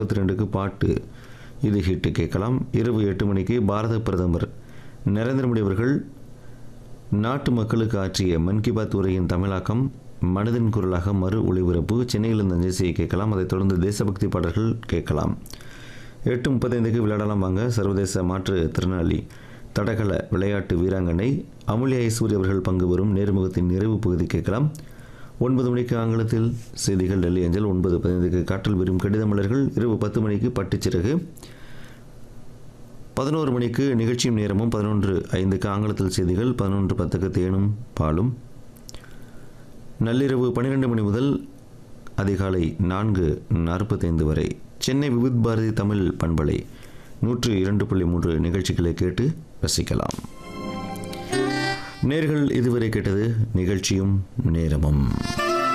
இருபத்தி ரெண்டுக்கு பாட்டு இது ஹிட்டு கேட்கலாம் இரவு எட்டு மணிக்கு பாரத பிரதமர் நரேந்திர மோடி அவர்கள் நாட்டு மக்களுக்கு ஆற்றிய மன் கி பாத் உரையின் தமிழாக்கம் மனதின் குரலாக மறு ஒளிபரப்பு சென்னையிலிருந்து அஞ்சல் செய்ய கேட்கலாம் அதைத் தொடர்ந்து தேசபக்தி பாடல்கள் கேட்கலாம் எட்டு முப்பத்தைந்துக்கு விளையாடலாம் வாங்க சர்வதேச மாற்று திறனாளி தடகள விளையாட்டு வீராங்கனை அமுல்யா ஐஸ்வரி அவர்கள் பங்கு பெறும் நேர்முகத்தின் நிறைவு பகுதி கேட்கலாம் ஒன்பது மணிக்கு ஆங்கிலத்தில் செய்திகள் டெல்லி அஞ்சல் ஒன்பது பதினைந்துக்கு காற்றல் விரும் கடித மலர்கள் இரவு பத்து மணிக்கு பட்டுச்சிறகு பதினோரு மணிக்கு நிகழ்ச்சியும் நேரமும் பதினொன்று ஐந்துக்கு ஆங்கிலத்தில் செய்திகள் பதினொன்று பத்துக்கு தேனும் பாலும் நள்ளிரவு பன்னிரெண்டு மணி முதல் அதிகாலை நான்கு நாற்பத்தைந்து வரை சென்னை விவித் பாரதி தமிழ் பண்பலை நூற்று இரண்டு புள்ளி மூன்று நிகழ்ச்சிகளை கேட்டு ரசிக்கலாம் நேர்கள் இதுவரை கேட்டது நிகழ்ச்சியும் நேரமும்